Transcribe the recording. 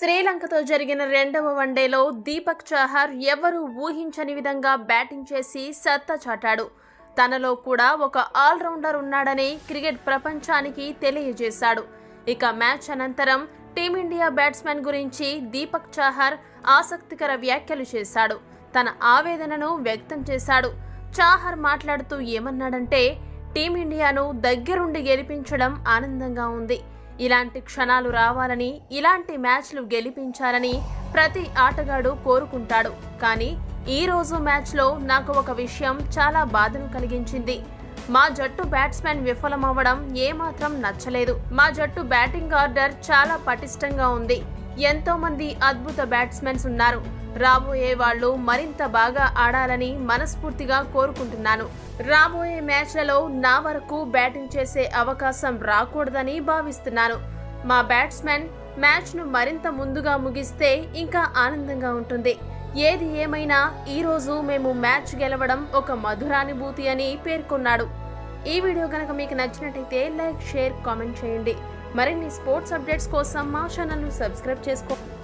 శ్రీలంకతో జరిగిన రెండవ వన్డేలో దీపక్ చాహర్ ఎవరూ ఊహించని విధంగా బ్యాటింగ్ చేసి సత్తా చాటాడు తనలో కూడా ఒక ఆల్రౌండర్ ఉన్నాడని క్రికెట్ ప్రపంచానికి తెలియజేశాడు ఇక మ్యాచ్ అనంతరం టీమిండియా బ్యాట్స్మెన్ గురించి దీపక్ చాహర్ ఆసక్తికర వ్యాఖ్యలు చేశాడు తన ఆవేదనను వ్యక్తం చేశాడు చాహర్ మాట్లాడుతూ ఏమన్నాడంటే టీమిండియాను దగ్గరుండి గెలిపించడం ఆనందంగా ఉంది ఇలాంటి క్షణాలు రావాలని ఇలాంటి మ్యాచ్లు గెలిపించాలని ప్రతి ఆటగాడు కోరుకుంటాడు కానీ ఈ రోజు మ్యాచ్లో నాకు ఒక విషయం చాలా బాధను కలిగించింది మా జట్టు బ్యాట్స్మెన్ విఫలమవ్వడం ఏమాత్రం నచ్చలేదు మా జట్టు బ్యాటింగ్ ఆర్డర్ చాలా పటిష్టంగా ఉంది ఎంతో మంది అద్భుత బ్యాట్స్మెన్స్ ఉన్నారు రాబోయే వాళ్ళు మరింత బాగా ఆడాలని మనస్ఫూర్తిగా కోరుకుంటున్నాను రాబోయే మ్యాచ్లలో నా వరకు బ్యాటింగ్ చేసే అవకాశం రాకూడదని భావిస్తున్నాను మా బ్యాట్స్మెన్ మ్యాచ్ను మరింత ముందుగా ముగిస్తే ఇంకా ఆనందంగా ఉంటుంది ఏది ఏమైనా ఈ రోజు మేము మ్యాచ్ గెలవడం ఒక మధురానుభూతి అని పేర్కొన్నాడు ఈ వీడియో కనుక మీకు నచ్చినట్టయితే లైక్ షేర్ కామెంట్ చేయండి మరిన్ని స్పోర్ట్స్ అప్డేట్స్ కోసం మా ఛానల్ను సబ్స్క్రైబ్ చేసుకో